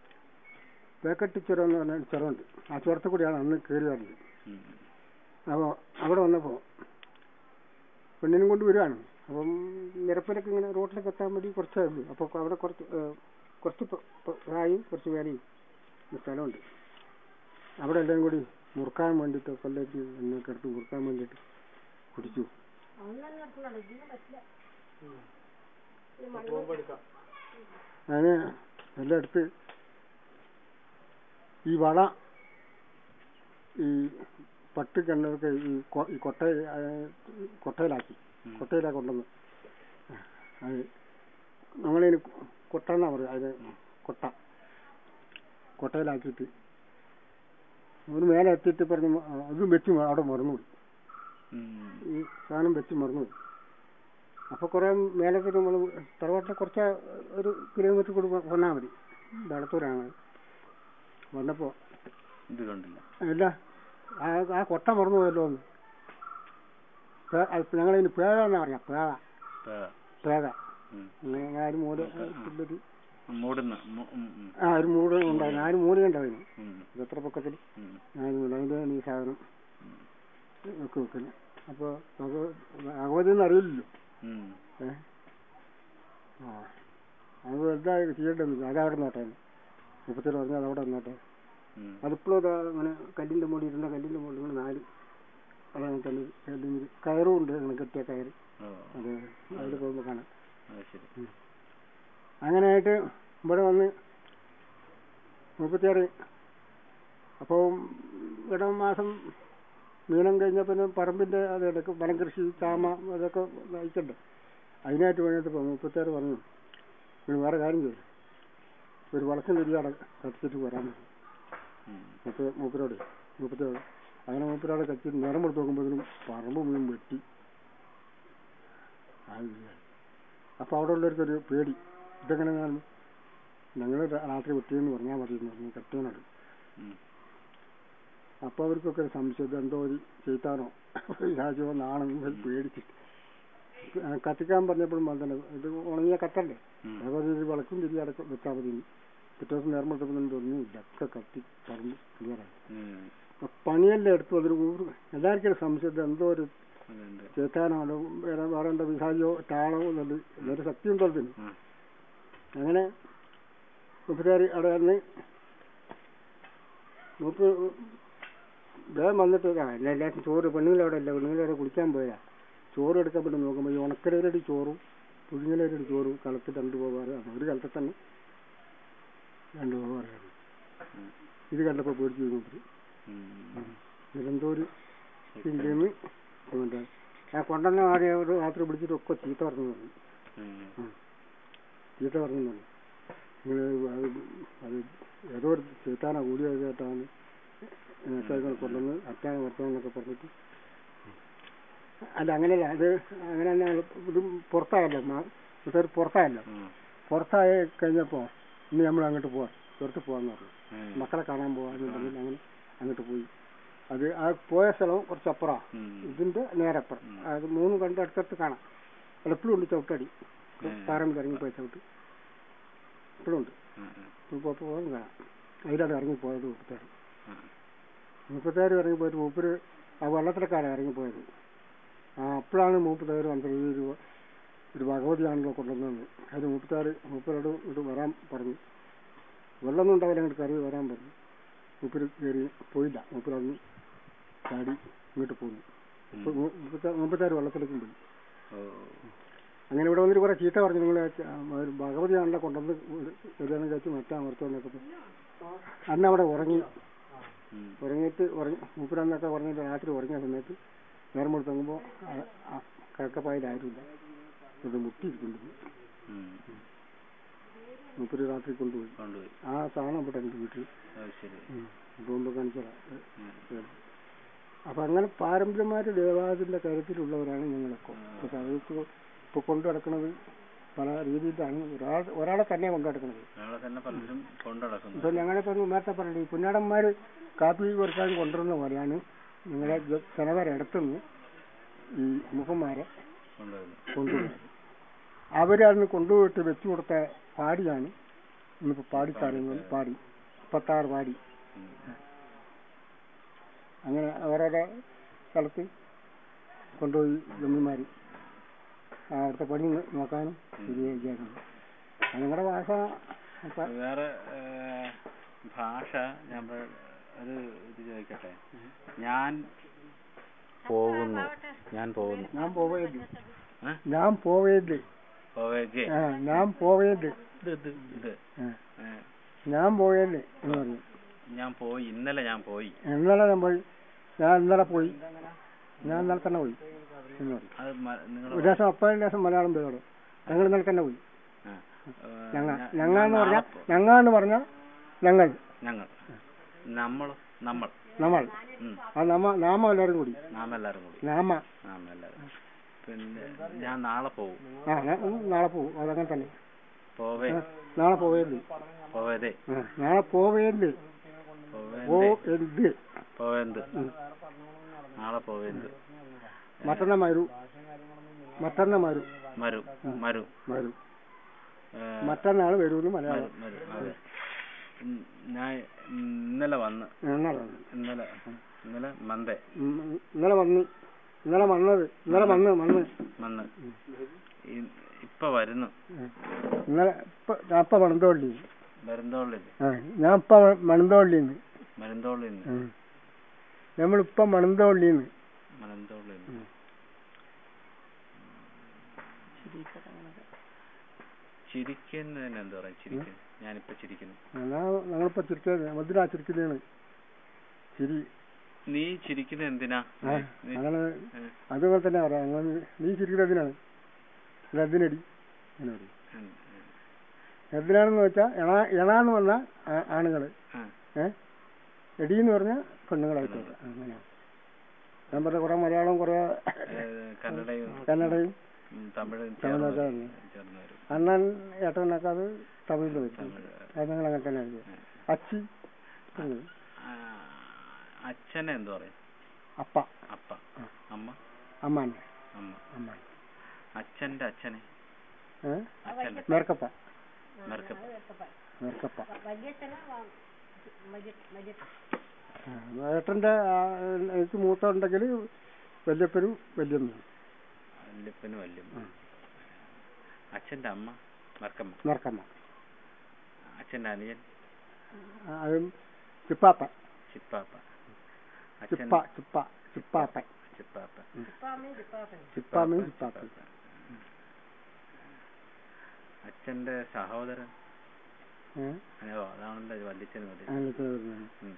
പാക്കറ്റ് ചുരം എന്ന് പറഞ്ഞാൽ ചുരമുണ്ട് ആ ചുരത്തിൽ കൂടിയാണ് അന്ന് കയറി വരുന്നത് ഉം. അപ്പോൾ അവിടെ വന്നപ്പോൾ പെണ്ണിനും കൊണ്ട് വരികയാണ് അപ്പം നിരപ്പിലൊക്കെ ഇങ്ങനെ റോട്ടിലൊക്കെ എത്താൻ വേണ്ടി കുറച്ചേ ഉള്ളൂ അപ്പോൾ അവിടെ കുറച്ച് ഏഹ്, കുറച്ച് പ- പ- താഴെയും കുറച്ച് മേലെയും ഒരു സ്ഥലമുണ്ട് അവിടെ എല്ലാം കൂടി മുറുക്കാൻ വേണ്ടിയിട്ട് കൊല്ലേക്ക് എണ്ണയൊക്കെ എടുത്ത് മുറുക്കാൻ വേണ്ടിയിട്ട് കുടിച്ചു അന്ന് തന്നെ എടുക്കുന്നുണ്ട് ഇതിന് പറ്റില്ല അതിന് എല്ലാം എടുത്ത് ഈ വള ഈ പട്ട് കണ്ണൊക്കെ ഈ കൊ- ഈ കൊട്ട ആ, കൊട്ടയിലാക്കി കൊട്ടയിലാക്കി കൊണ്ടുവന്നു അത് നമ്മളതിന് കൊട്ട എന്നാ പറയുക അതിന് കൊട്ട കൊട്ടയിലാക്കിയിട്ട് ഒരു മേലെ എത്തിയിട്ട് പറഞ്ഞു ആ, അത് വെച്ച് അവിടെ മറന്നുപോയി ഉം. ഈ സാധനം വെച്ച് മറന്നുപോയി അപ്പോൾ കുറേ മേലൊക്കെ നമ്മൾ തറവാട്ടിൽ കുറച്ച് ഒരു കിലോമീറ്റർ കൂടി വന്നാൽ മതി വളത്തൂരാണ് വന്നപ്പോൾ ഇത് കണ്ടില്ല ഇല്ല ആ ആ കൊട്ട മറന്നു പോയല്ലോ എന്ന് പേ- അത് ഞങ്ങളതിന് പേക എന്നാ പറയാ പേക ആ. പേക ഉം. അങ്ങനെ ആ ഒരു മൂല ഇല്ലൊരു മൂടുന്ന മു- ഉം, ഉം. ആ ഒരു മൂല ഉണ്ടായിരുന്നു ആ ഒരു മൂല ഉണ്ടായിരുന്നു ഉം. ഇത് എത്ര പൊക്കത്തിൽ ഉം. ഞാനില്ല അതിൻ്റെ ഈ സാധനം ഒക്കെ വെക്കുന്നത് അപ്പോൾ നമുക്ക് ഭഗവതി എന്ന് അറിയില്ലല്ലോ ഉം. ഏ ആ അത് എന്താ ചെയ്യേണ്ടത് അതവിടെ നോട്ടെ മുപ്പത്തേഴ് പറഞ്ഞാൽ അതവിടെ നോട്ടെ ഉം. അതിപ്പോഴും അതാ അങ്ങനെ കല്ലിൻ്റെ മുകളിൽ ഇരുന്ന കല്ലിൻ്റെ മുകളിൽ ഇങ്ങനെ നാല് അതങ്ങനെ തന്നെ കല്ലിന് കയറും ഉണ്ട് അങ്ങനെ കെട്ടിയ കയറ് ഓ അത് അതിൽ പോകുമ്പോൾ കാണാം അത് ശരി അങ്ങനെയായിട്ട് ഇവിടെ വന്ന് മുപ്പത്തിയാറ് അപ്പോൾ ഇടം മാസം മീനം കഴിഞ്ഞാൽ പിന്നെ പറമ്പിൻ്റെ അത് ഇടയ്ക്ക് വനം കൃഷി ചാമ അതൊക്കെ നയിക്കണ്ടേ അതിനായിട്ട് വേണ്ടിയിട്ട് മുപ്പത്തിയാറ് പറഞ്ഞു ഒരു വേറെ കാര്യം ചെയ്തു ഒരു വളക്കം തിരിയാടെ കത്തിച്ചിട്ട് വരാൻ പറഞ്ഞു ഉം. മുപ്പ മൂപ്പരോട് മുപ്പത്തിയാറ് അങ്ങനെ മൂപ്പരോടെ കത്തിച്ച് നേരം കൊടുത്ത് നോക്കുമ്പോഴത്തേനും പറമ്പ് മുഴുവൻ വെട്ടി അപ്പോൾ അവിടെ ഉള്ളവർക്കൊരു പേടി ഇതെങ്ങനെ ഞാൻ ഞങ്ങൾ രാത്രി വെട്ടിയെന്ന് പറഞ്ഞാൽ മതി എന്ന് പറഞ്ഞു കെട്ടിയനോട് ഉം. അപ്പോൾ അവർക്കൊക്കെ ഒരു സംശയം ഇത് എന്തോ ഒരു ചെയ്താനോ രാജ്യമോ നാണെന്ന് പേടിച്ചിട്ട് ആ, കത്തിക്കാൻ പറഞ്ഞപ്പോഴും പറഞ്ഞത് ഇത് ഉണങ്ങിയ കത്തല്ലേ ഉം. അതുപോലെ ഒരു വിളക്കും തിരി അടക്കം വെച്ചാൽ മതി പിറ്റേ ദിവസം നേരം കൊടുത്തപ്പോൾ ഒന്നുമില്ല ഒക്കെ കത്തി പറമ്പ് ക്ലിയറായി ഉം. അപ്പൊ പണിയെല്ലാം എടുത്തു അതൊരു ഊറ് എല്ലാവർക്കും ഒരു സംശയം ഇത് എന്തോ ഒരു അതുണ്ട്. ചേത്താനോ അതോ വേറെ വേറെ എന്താ വിസാരിയോ ടാളോ എന്നുള്ളത് എല്ലാവരും ശക്തി ഉണ്ടോ അതിന് ഉം. അങ്ങനെ മുപ്പത്തിയാറ് അവിടെ വന്ന് മൂപ്പ് വേഗം വന്നിട്ട് ആ എല്ലാ എല്ലാവർക്കും ചോറ് പെണ്ണുങ്ങളവിടെ അല്ല പെണ്ണുങ്ങളവിടെ കുളിക്കാൻ പോയാ ചോറ് എടുക്കാൻ പറ്റും നോക്കുമ്പോൾ ഈ ഉണക്കലരടി ചോറും പുഴുങ്ങലരടി ചോറും കളത്തിൽ രണ്ട് പോകാറാണ് ഒരു കലത്തിൽ തന്നെ രണ്ട് പോകാറാണ് ഉം. ഇത് കണ്ടപ്പോൾ പേടിച്ചു മൂപ്പര് ഉം. ഇതെന്തോ ഒരു ചിന്തയെന്ന് അതുകൊണ്ട് ആ കൊണ്ടുവന്ന ആദ്യം ഒരു രാത്രി പിടിച്ചിട്ട് ഒക്കെ ചീത്ത പറഞ്ഞു പറഞ്ഞു ഉം. ചീത്ത പറഞ്ഞു പറഞ്ഞു നിങ്ങൾ അത് അത് ഏതോ ഒരു ചേത്താന കൂടി കേട്ടാണ് നേതാക്കൾ കൊണ്ടുവന്ന് അറ്റാണ് വർത്തമെന്നൊക്കെ പറഞ്ഞിട്ട് അല്ല അങ്ങനെയല്ല അത് അങ്ങനെ തന്നെ ഇത് പുറത്തായല്ലോ മാ- ഇതൊരു പുറത്തായല്ലോ ഉം. പുറത്തായി കഴിഞ്ഞപ്പോൾ ഇനി നമ്മൾ അങ്ങോട്ട് പോവാം പുറത്ത് പോകാന്ന് പറഞ്ഞു ഉം. മക്കളെ കാണാൻ പോവാന്ന് പറഞ്ഞിട്ട് അങ്ങനെ അങ്ങോട്ട് പോയി അത് ആ പോയ സ്ഥലം കുറച്ചപ്പുറമാണ് ഉം. ഇതിന്റെ നേരപ്പുറം അത് മൂന്ന് കണ്ട് അടുത്തടുത്ത് കാണാം എപ്പോഴും ഉണ്ട് ചവിട്ടടി പാറമ്പിൽ ഇറങ്ങിപ്പോയ ചവിട്ട് ഇപ്പോഴും ഉണ്ട് ഉം. ഉം. ഇപ്പോൾ പോകാൻ കാണാം അതിലാണ് ഇറങ്ങിപ്പോയത് മുപ്പത്താറ് ഉം. മുപ്പത്താറ് ഇറങ്ങിപ്പോയിട്ട് മൂപ്പര് ആ വെള്ളത്തിലേക്കാണ് ഇറങ്ങിപ്പോയത് ആ അപ്പോഴാണ് മൂപ്പത്താറ് വന്നത് ഈ ഒരു ഒരു ഭഗവതിയാണല്ലോ കൊണ്ടുവന്നത് അതിന് മുപ്പത്താറ് മൂപ്പരോട് ഇങ്ങോട്ട് വരാൻ പറഞ്ഞു വെള്ളമൊന്നും ഉണ്ടാവില്ല അങ്ങോട്ട് കറി വരാൻ പറഞ്ഞു മൂപ്പര് കയറി പോയില്ല മൂപ്പര് അന്ന് ചാടി ഇങ്ങോട്ട് പോന്നു ഇപ്പൊ മൂ- മുപ്പത്താ- മുപ്പത്താറ് വെള്ളത്തിലേക്കും പോയി ഓ. അങ്ങനെ ഇവിടെ വന്നിട്ട് കുറെ ചീത്ത പറഞ്ഞു നിങ്ങൾ ഭഗവതിയാണല്ലോ കൊണ്ടുവന്ന് കല്യാണം കഴിച്ച് മറ്റാ മറുത്തോന്നൊക്കെ പറഞ്ഞു. അന്ന് അവിടെ ഉറങ്ങി ഉം. ഉറങ്ങിയിട്ട് ഉറങ്ങി മൂപ്പരന്നൊക്കെ ഉറങ്ങിയിട്ട് രാത്രി ഉറങ്ങിയ സമയത്ത് നേരം കൊടുത്ത് നോക്കുമ്പോൾ കിഴക്കപ്പായിൽ ആരുമില്ല ഇത് മുട്ടിയിരിക്കുന്നു ഉം. മൂപ്പര് രാത്രി കൊണ്ടുപോയി കൊണ്ടുപോയി ആ സാധനം ഇവിടെ ഉണ്ട് വീട്ടിൽ അത് ശരി പോകുമ്പോൾ കാണിച്ചതാ ഉം. അപ്പൊ അങ്ങനെ പാരമ്പര്യമായിട്ട് ദേവാദിന്റെ കാര്യത്തിലുള്ളവരാണ് ഞങ്ങളൊക്കെ പക്ഷെ അവർക്ക് ഇപ്പൊ കൊണ്ടു നടക്കുന്നത് പല രീതിയിലാണ് ഒരാൾ ഒരാളെ തന്നെ കൊണ്ടു നടക്കുന്നത് ഞങ്ങളെ തന്നെ പലരും കൊണ്ടു നടക്കുന്നു ഇപ്പൊ ഞങ്ങളിപ്പോ നേരത്തെ പറഞ്ഞില്ലേ ഈ പുന്നാടന്മാര് കാപ്പി കൊടുക്കാൻ കൊണ്ടുവരുന്ന പോലെയാണ് നിങ്ങളെ ജനവരടുത്തുനിന്ന് ഈ മുഖന്മാരെ കൊണ്ടുവരുന്നു കൊണ്ടുപോകുന്നത് അവരന്ന് കൊണ്ടുപോയിട്ട് വെച്ചു കൊടുത്ത പാടിയാണ് ഇന്നിപ്പോ പാടിക്കാരുന്നത് പാടി മുപ്പത്താറ് പാടി ഉം. അങ്ങനെ ഓരോരോ സ്ഥലത്ത് കൊണ്ടുപോയി ജമ്മിമാര് അവിടുത്തെ പണി നോക്കാനും ശരിയാക്കാനും നിങ്ങളുടെ ഭാഷ ഇപ്പൊ വേറെ ഏഹ്, ഭാഷ ഞാൻ പറ- ഒരു ഇത് ചോദിക്കട്ടെ ഞാൻ പോകുന്നു ഞാൻ പോകുന്നു ഞാൻ പോവേത് ഏ? ഞാൻ പോവേത് പോവേജ് ആ ഞാൻ പോവേത് ഇത് ഇത് ഇത് ആ, ഏഹ്, ഞാൻ പോവേത് എന്ന് പറയും ഞാൻ പോയി ഇന്നലെ ഞാൻ പോയി ഇന്നലെ ഞാൻ പോയി ഞാൻ ഇന്നലെ പോയി ഞാൻ ഇന്നലെ തന്നെ പോയി എന്ന് പറയും അത് നിങ്ങൾ ഒരു ദിവസം അപ്പം ഒരു ദിവസം മലയാളം പേരോട് ഞങ്ങൾ ഇന്നലെ തന്നെ പോയി ഞങ്ങ ഞങ്ങ എന്ന് പറഞ്ഞാൽ ഞങ്ങ എന്ന് പറഞ്ഞാൽ ഞങ്ങൾ ഞങ്ങൾ നമ്മൾ നമ്മൾ നമ്മൾ ഉം. ആ നമ്മ നാമ എല്ലാവരും കൂടി നാം എല്ലാവരും കൂടി നാമ നാം എല്ലാവരും പിന്നെ ഞാൻ നാളെ പോകും ആ ഞാൻ ഉം, നാളെ പോകും അതങ്ങനെ തന്നെ പോവേ ആ, നാളെ പോവേത് പോവേതേ ആ, നാളെ പോവേത് പോവേന്ത് പോവേത് പോവേന്ത് നാളെ പോവേന്ത് മറ്റന്ന മരു മറ്റന്ന മരു മരു മരു മരു ഏഹ്, മറ്റന്നാൾ വരൂന്ന് മലയാളം മരു മരു അതെ ഉം, ഞാൻ ഇന്നലെ വന്ന് എന്നാണ് ഇന്നലെ ഇന്നലെ മന്ദേ ഉം, ഇന്നലെ വന്ന് ഇന്നലെ വന്നത് ഇന്നലെ വന്ന് വന്ന് വന്ന് ഈ- ഇപ്പൊ വരുന്നു ഉം. ഇന്നലെ ഇപ്പൊ ഞാൻ ഇപ്പൊ മണന്തോള്ളി മരുന്തോളിൽ ആ ഞാൻ ഇപ്പൊ മണന്തോള്ളിന്ന് മരുന്തോളിൽ നമ്മളിപ്പം മണന്തോള്ളിന്ന് മരുന്തോളിൽ ചിരിക്കുന്നതിന് എന്താ പറയാ ചിരിക്കുന്നു ഞാനിപ്പോ ചിരിക്കുന്നു എന്നാ ഞങ്ങളിപ്പോ ചിരിക്കുന്നത് മധുര ചിരിക്കുന്നതാണ് ചിരി നീ ചിരിക്കുന്നത് എന്തിനാ ആ നീ- അങ്ങനെ ഏ, അതുപോലെ തന്നെ പറയാം ഞങ്ങൾ നീ ചിരിക്കുന്നത് എന്തിനാണ് ഇത് എന്തിനടി അങ്ങനെ പറയും ഉം, ഉം. എന്തിനാണെന്ന് വെച്ചാൽ എണ എണാന്ന് പറഞ്ഞാൽ ആണുങ്ങൾ ആ, ഏ എടീന്ന് പറഞ്ഞാൽ പെണ്ണുങ്ങളായിട്ട് വരാം. അങ്ങനെയാണ് ഞാൻ പറഞ്ഞ കുറെ മലയാളം കുറെ ഏ, കന്നഡയും കന്നഡയും ഉം, തമിഴും തമിഴൊക്കെ ചേർന്ന് ഉണ്ട്. ചേർന്ന് വരും അണ്ണൻ ഏട്ടനൊക്കെ അത് തമിഴിൽ വരും തമിഴ് അത് നിങ്ങൾ അങ്ങനെ തന്നെ ആയിരിക്കും അച്ചി ഉം. ആ, അച്ഛനെ എന്ത് പറയും അപ്പ അപ്പ അമ്മ അമ്മാൻ അമ്മ അമ്മാൻ അച്ഛന്റെ അച്ഛനെ ഏ അച്ഛന്റെ മേർക്കപ്പ മെർക്കപ്പ മേർക്കപ്പ വലിയച്ഛനാ വലിയ വലിയ ആ, ഏട്ടന്റെ ആ, എനിക്ക് മൂത്ത ഉണ്ടെങ്കിൽ വല്യപ്പനും വല്യമ്മയും വല്യപ്പനും വല്യമ്മ അച്ഛന്റെ അമ്മ മെർക്കമ്മ മേർക്കമ്മ അച്ഛന്റെ അനിയൻ ആ, അതും ചിപ്പാപ്പ ചിപ്പാപ്പ അച്ഛൻ ചിപ്പ ചിപ്പ ചിപ്പാപ്പ ചിപ്പാപ്പ ചിപ്പാമ്മയും ചിപ്പാപ്പനും ചിപ്പാമ്മയും ചിപ്പാപ്പയും അച്ഛന്റെ സഹോദരൻ ഏ അയ്യോ അതാണല്ലോ വല്യച്ഛൻ വല്യ അങ്ങനത്തെ വരുന്നത് ഉം.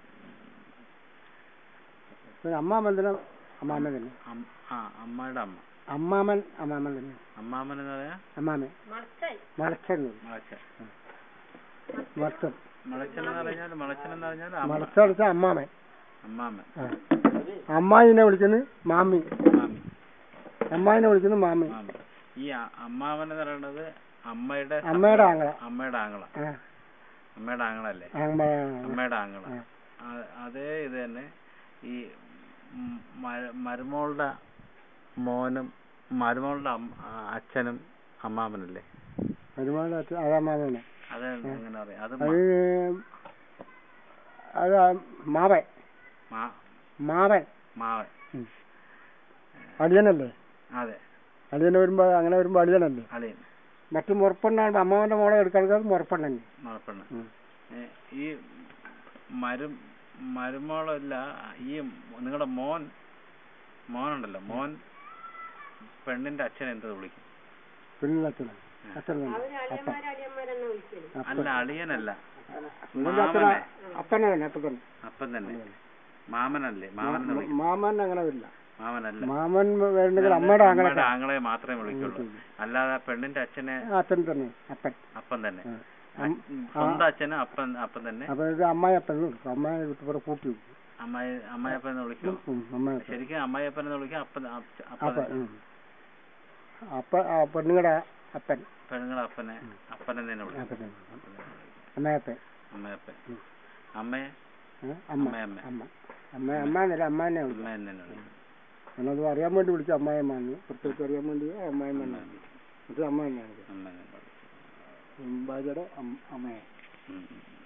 പിന്നെ അമ്മാമൻ തന്നെ അമ്മാമൻ തന്നെ അം- ആ അമ്മയുടെ അമ്മ അമ്മാമൻ അമ്മാമൻ തന്നെ അമ്മാമൻ എന്ന് പറയാ അമ്മാമൻ മറച്ചായി മലച്ചൻ മളച്ചൻ മലച്ചൻ മളച്ചൻ എന്ന് പറഞ്ഞാൽ മളച്ചൻ എന്ന് പറഞ്ഞാൽ അമ്മ മലച്ചൻ വെച്ചാൽ അമ്മാമൻ അമ്മാമൻ ആ. അമ്മായിനെ വിളിക്കുന്നത് മാമി മാമി അമ്മായിനെ വിളിക്കുന്നത് മാമി മാമി ഈ അ- അമ്മാവൻ എന്ന് പറയുന്നത് അമ്മയുടെ സഹോദരൻ. അമ്മയുടെ ആങ്ങള. അമ്മയുടെ ആങ്ങള ആ അമ്മയുടെ ആങ്ങളല്ലേ ആങ്ങള. അമ്മയുടെ ആങ്ങള ആ. ആ- അതേ ഇത് തന്നെ ഈ ഉം മര- മരുമോളുടെ മോനും മരുമോളുടെ അമ്മ- ആ അച്ഛനും അമ്മാമനല്ലേ ഒരുപാട് അച്ഛൻ അത് അമ്മാമനെ അത് എങ്ങനെ പറയാം അത് അത് മ- അത് ആ മാവൻ മാ- മാവൻ മാവൻ ഉം. അളിയനല്ലേ അതെ അളിയൻ വരുമ്പോ അങ്ങനെ വരുമ്പോ അളിയനല്ലേ അളിയൻ മറ്റു മുറപ്പെണ്ണാണ് അമ്മാവന്റെ മോളെ എടുക്കുന്നത് മുറപ്പെണ്ണ മണപ്പെണ്ണ് ഏ, ഈ മരു മരുമോളല്ല ഈ നിങ്ങളുടെ മോൻ മോനുണ്ടല്ലോ മോൻ പെണ്ണിന്റെ അച്ഛൻ എന്ത് വിളിക്കും പിള്ളച്ചനെ അച്ഛൻ തന്നെ അവര് അളിയന്മാരെ അളിയന്മാരെന്ന് വിളിക്കല് അല്ല അളിയനല്ല ഇവന്റെ അച്ഛനെ മാമനെ അപ്പനെ തന്നെ അപ്പൻ തന്നെ അപ്പം തന്നെ മാമനല്ലേ മാമൻ എന്ന് വിളിക്കും മാമൻ അങ്ങനെ വരില്ല മാമനല്ല മാമൻ വേണ്ടെങ്കിൽ അമ്മയുടെ ആങ്ങളെ അമ്മയുടെ ആങ്ങളെ മാത്രമേ വിളിക്കുള്ളൂ അല്ലാതെ പെണ്ണിന്റെ അച്ഛനെ അച്ഛൻ തന്നെ അപ്പൻ അപ്പം തന്നെ ആ. അ- സ്വന്തം അച്ഛനും അപ്പം അപ്പം തന്നെ അപ്പൊ ഇത് അമ്മായിയപ്പൻ എന്ന് വിളിക്കും അമ്മായി വിട്ടുപുറ കൂട്ടി വിളിക്കും അമ്മായി അമ്മായിയപ്പൻ എന്ന് വിളിക്കും ഉം, അമ്മായിയപ്പൻ ശരിക്കും അമ്മായിയപ്പൻ എന്ന് വിളിക്കും അപ്പൻ അപ്പ- അപ്പൻ അപ്പൻ ഉം. അപ്പ ആ പെണ്ണുങ്ങളുടെ അപ്പൻ പെണ്ണുങ്ങളെ അപ്പനെ അപ്പനെ തന്നെ വിളിക്കും അപ്പൻ തന്നെ. അമ്മായപ്പൻ അമ്മയപ്പൻ അമ്മയെ ഏ? അമ്മ അമ്മയമ്മ. അമ്മ അമ്മ അമ്മ എന്നല്ല അമ്മ തന്നെ വിളിക്കും അമ്മ തന്നെ വിളിക്കും ഞാനത് അറിയാൻ വേണ്ടി വിളിക്കും അമ്മായിയമ്മന്ന് പ്രത്യേകിച്ച് അറിയാൻ വേണ്ടി അമ്മായിയമ്മ എന്നാണ് ഇത് അമ്മ തന്നെയാണ് ഇത്. അമ്മ തന്നെ വിളിക്കും ഉം, ഭാര്യയുടെ അം- അമ്മയെ ഉം.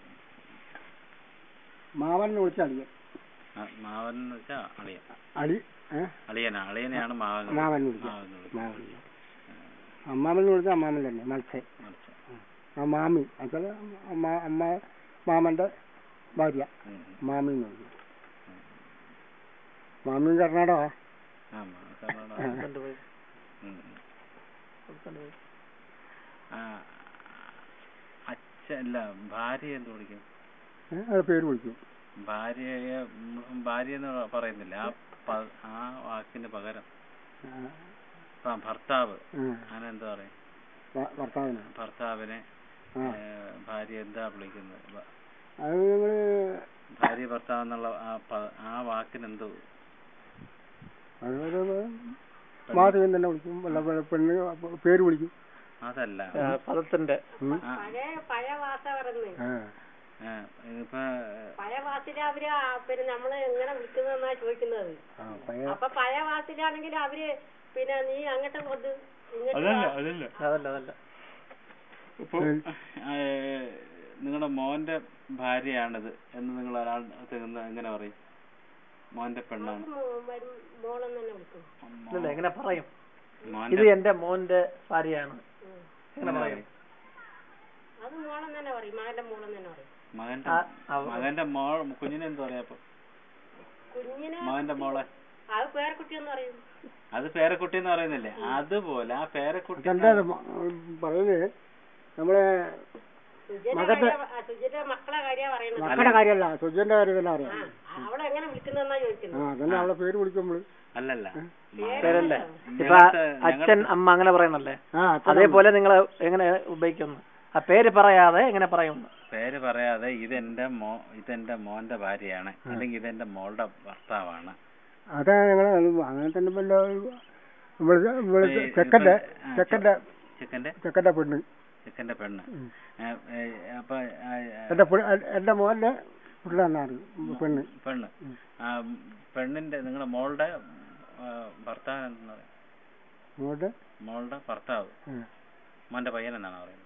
മാവൻ എന്ന് വിളിച്ച അളിയൻ ആ, മാവൻ എന്ന് വെച്ചാ അളിയൻ അളി ഏ അളിയനാ അളിയനെയാണ് മാവൻ എന്ന് മാവൻ വിളിക്കുന്നത്. വിളിക്കുക മാവൻ എന്ന് വിളിക്കുന്നത്. മാവൻ അമ്മാമൻ എന്ന് വിളിച്ചാൽ അമ്മാമൻ തന്നെ മത്സ്യം മറിച്ച്. ആ മാമി എന്നുവെച്ചാൽ അമ്മ അമ്മ മാമന്റെ ഭാര്യ ഉം. മാമി എന്ന് വിളിക്കും മാമിയും കർണാടക ആമാ, കർണാടക. കൊണ്ടുപോയി ഉം. കൊണ്ടുപോയി ആ, അച്ഛൻ അല്ല ഭാര്യ എന്ത് വിളിക്കും അത് പേര് വിളിക്കും ഭാര്യയെ ഉം, ഭാര്യ എന്ന് പറയുന്നില്ല ആ പ- ആ വാക്കിന് പകരം ആ, ഇപ്പൊ ഭർത്താവ് ആ, അതിനെന്താ പറയും ഭ- ഭർത്താവിന് ഭർത്താവിനെ ആ ഏ, ഭാര്യ എന്താ വിളിക്കുന്നത് ഭ- അത് ഞങ്ങള് ഭാര്യ ഭർത്താവ് എന്നുള്ള ആ പ- ആ വാക്കിന് എന്തോ അതൊരു മാധവൻ തന്നെ വിളിക്കും അല്ല പെ- പെണ്ണ് പേര് വിളിക്കും അതല്ല ആ, പദത്തിന്റെ ഉം. ആ, പഴയ പഴയ ഭാഷ പറയുന്നത് ആ ആ, ഇതിപ്പോ പഴയ ഭാഷയില് അവര് ആ പിന്നെ നമ്മള് എങ്ങനെ വിളിക്കുന്നതെന്നാ ചോദിക്കുന്നത് ആ പഴയ അപ്പൊ പഴയ ഭാഷയിലാണെങ്കിൽ അവര് പിന്നെ നീ അങ്ങോട്ട് കൊണ്ട് ഇങ്ങോട്ട് അതല്ല വാ. അതല്ല അതല്ല അതല്ല ഇപ്പൊ നിങ്ങളുടെ മോന്റെ ഭാര്യയാണിത് എന്ന് നിങ്ങൾ ഒരാൾ നിന്ന് എങ്ങനെ പറയും മോന്റെ പെണ്ണാണ് മോ- വരും മോളെന്ന് തന്നെ വിളിക്കും ഇല്ലല്ല എങ്ങനെ പറയും ഇത് മോന്റെ എന്റെ മോന്റെ ഭാര്യയാണ് ഉം. എങ്ങനെ പറയും അത് മോളെന്ന് തന്നെ പറയും മകന്റെ മോളെന്ന് തന്നെ പറയും മകന്റെ ആ, ആ, മകന്റെ മോൾ കുഞ്ഞിനെ എന്ത് പറയാ അപ്പൊ കുഞ്ഞിനെ മകന്റെ മോളെ അത് പേരക്കുട്ടിയെന്ന് പറയും അത് പേരക്കുട്ടി എന്ന് പറയുന്നില്ലേ അതുപോലെ ആ പേരക്കുട്ടി എന്താ പറയുന്നത് നമ്മളെ സുജന്റെ മകന്റെ- കാര്യ- ആ, സുജന്റെ മക്കളെ കാര്യ പറയുന്നത് മക്കളുടെ കാര്യമല്ല സുജന്റെ കാര്യം തന്നെ അറിയാം ആ അവളെ എങ്ങനെ വിളിക്കുന്നതെന്നാ ആ ചോദിക്കുന്നത് അതന്നെ അവളെ പേര് വിളിക്കും നമ്മള് അല്ലല്ല പേരല്ലേ ഇപ്പൊ ഞങ്ങൾക്ക് അച്ഛൻ അമ്മ അങ്ങനെ പറയുന്നല്ലേ ആ അച്ഛൻ അതേപോലെ നിങ്ങൾ എങ്ങനെ ഉപയോഗിക്കുന്നു ആ പേര് പറയാതെ എങ്ങനെ പറയുന്നു പേര് പറയാതെ ഇതെന്റെ മോ ഇതെന്റെ മോന്റെ ഭാര്യയാണ് അല്ലെങ്കിൽ ഇതെന്റെ മോളുടെ ഭർത്താവാണ് അതാ ഞങ്ങള് അങ്ങനെ തന്നെ വല്ല നമ്മള് നമ്മള് ഈ ചെക്കന്റെ ഇപ്പൊ- ആ, ചെക്കന്റെ ചെക്കന്റെ ചെക്കന്റെ പെണ്ണ് ചെക്കന്റെ പെണ്ണ് ഉം. ഏ, ഏ, അപ്പൊ ആ, ആ, എന്റെ പെ- എന്റെ മോന്റെ പിള്ളേന്നാണ് പെണ്ണ് പെണ്ണ് ആ പെണ്ണിന്റെ നിങ്ങളുടെ മോളുടെ ആ, ഭർത്താവ് എന്താ പറയാ മോന്റെ മോളുടെ ഭർത്താവ് ആ. മോന്റെ പയ്യൻ എന്നാണ് പറയുന്നത്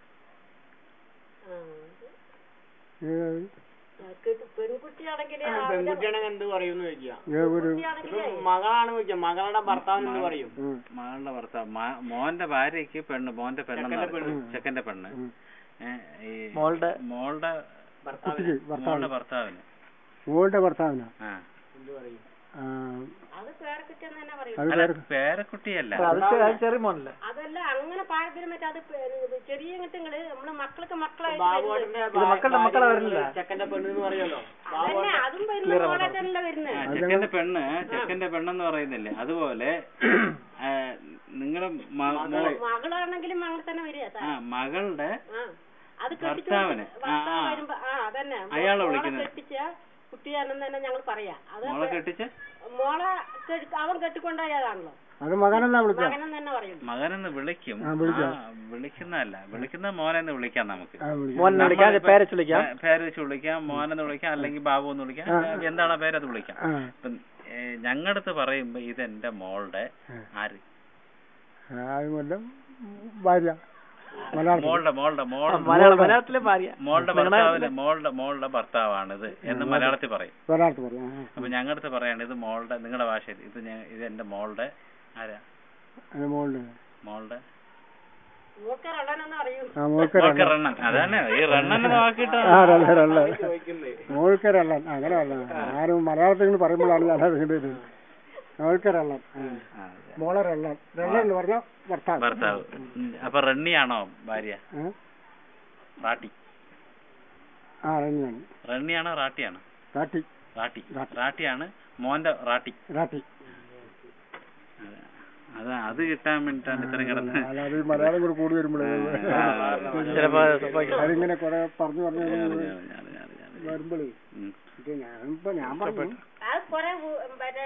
ആ. ഏ- ആ, കെട്ട്- പെൺകുട്ടിയാണെങ്കിൽ പെൺകുട്ടിയാണെങ്കിൽ എന്ത് പറയൂന്ന് ചോദിക്കുക ഏ ഒരു കുട്ടിയാണെങ്കിലേ മകളാണ് ചോദിക്കുക മകളുടെ ഭർത്താവിന് എന്ത് പറയും ഉം. മകളുടെ ഭർത്താവ് മാ- മോന്റെ ഭാര്യയ്ക്ക് പെണ്ണ് മോന്റെ പെണ്ണെന്ന് ചെക്കന്റെ പറയും. ചെക്കന്റെ പെണ്ണ് ഉം. ഏ, ഈ മോളുടെ മോളുടെ കുട്ടിക്ക് ഭർത്താവ് മോളുടെ ഭർത്താവിന് മോളുടെ ഭർത്താവിനാ ആ എന്ത് പറയും ആ, അത് പേരക്കുട്ടിയെന്ന് തന്നെ പറയും അത് അല്ല പേര് പേരക്കുട്ടിയല്ല അത് ചെ- അത് ചെറിയ മോനല്ലേ അതല്ല അങ്ങനെ പാരമ്പര്യം വെച്ചാൽ അത് പേ- ചെറിയ കിട്ടുങ്ങള് നമ്മള് മക്കൾക്ക് മക്കളായിട്ട് ബാബുവേട്ടന്റെ ഇത് മക്കളുടെ മക്കളെ വരുന്നില്ല ചെക്കന്റെ പെണ്ണ് എന്ന് പറയുമല്ലോ അതന്നെ അതും വരുന്ന മോളായിട്ടല്ല ആ, വരുന്നത് ചെക്കന്റെ പെണ്ണ് ചെക്കന്റെ പെണ്ണെന്ന് പറയുന്നില്ലേ അതുപോലെ ആ, നിങ്ങളുടെ മ- മോ- മകളാണെങ്കിലും അങ്ങനെ തന്നെ വരിക ആ മകളുടെ ആ അത് കെട്ടിച്ചു ഭർത്താവിന്. ആ, ഭർത്താവ് ആ. വരുമ്പോ ആ അതന്നെ അയാളെ മോളെ വിളിക്കുന്നത്. കെട്ടിച്ച കുട്ടിയാണെന്ന് തന്നെ ഞങ്ങൾ പറയാ അത് മോളെ കെട്ടിച്ച് മോളെ കെട്ടി- അവൻ കെട്ടിക്കൊണ്ടായതാണല്ലോ അത് മകനെന്നാ വിളിക്കാം മകനെന്ന് തന്നെ പറയും മകനെന്ന് വിളിക്കും ആ, വിളിക്കാം. ആ, വിളിക്കുന്നതല്ല വിളിക്കുന്ന മോനെന്ന് വിളിക്കാം നമുക്ക് ആ വിളിക്കാം മോനെ വിളിക്കാം അത് പേരച്ച് വിളിക്കാം പേ- പേര് വെച്ച് വിളിക്കാം മോനെന്ന് വിളിക്കാം അല്ലെങ്കിൽ ബാബു എന്ന് വിളിക്കാം എന്താണ് ആ പേര് അത് വിളിക്കാം ആ ഇപ്പം ഞങ്ങളടുത്ത് പറയുമ്പോ ഇതെന്റെ മോളുടെ ആര് അത് കൊല്ലം ഭാര്യ മലയാളത്തിൽ മോളുടെ മോളുടെ മോൾ മലയാള മലയാളത്തിലെ ഭാര്യ മോളുടെ ഭർത്താവിന് മോളുടെ മോളുടെ ഭർത്താവാണിത് എന്ന് മലയാളത്തിൽ പറയും മലയാളത്തിൽ പറയാം ആ, അപ്പൊ ഞങ്ങളടുത്ത് പറയാണ് ഇത് മോളുടെ നിങ്ങളുടെ ഭാഷയിൽ ഇത് ഞാൻ ഇത് എന്റെ മോളുടെ ആരാ അത് മോളുടെ മോളുടെ മൂക്ക റള്ളനെന്ന് പറയും ആ മോൾക്കര മോൾക്ക് റണ്ണൻ അതാണ് ഈ റണ്ണൻ എന്ന് വാക്കിട്ട് ആ രള്ള രള്ള ചോദിക്കുന്നത് മോൾക്കരള്ളൻ അങ്ങനെ അല്ല ആരും മലയാളത്തിൽ നിന്ന് പറയുമ്പോഴാണ് ഞാൻ അത് കണ്ടത് മോൾക്കരള്ളൻ ആ. മോളെ റള്ളൻ റള്ളൻ എന്ന് പറഞ്ഞാൽ ഭർത്താവ് ഭർത്താവ് ഉം. അപ്പൊ റണ്ണിയാണോ ഭാര്യ ആ? റാട്ടി ആ റണ്ണിയാണ് റണ്ണിയാണോ റാട്ടിയാണോ റാട്ടി റാട്ടി റാട്ടി. റാട്ടിയാണ് മോന്റെ റാട്ടി റാട്ടി അത് അത് കിട്ടാൻ വേണ്ടിട്ടാണ് ഇത്രയും കിടന്ന് അല്ലാതെ ഈ മലയാളം കൂടെ കൂടി വരുമ്പോഴേ ചിലപ്പോ സംഭവിക്കാം അതിങ്ങനെ കുറെ പറഞ്ഞു പറഞ്ഞു ഞാൻ- ഞാൻ- ഞാൻ- ഞാൻ- ഞാൻ- വരുമ്പോഴേ ഉം. ഇത് ഞാനിപ്പോ ഞാൻ പറഞ്ഞു അത് കൊറേ മറ്റേ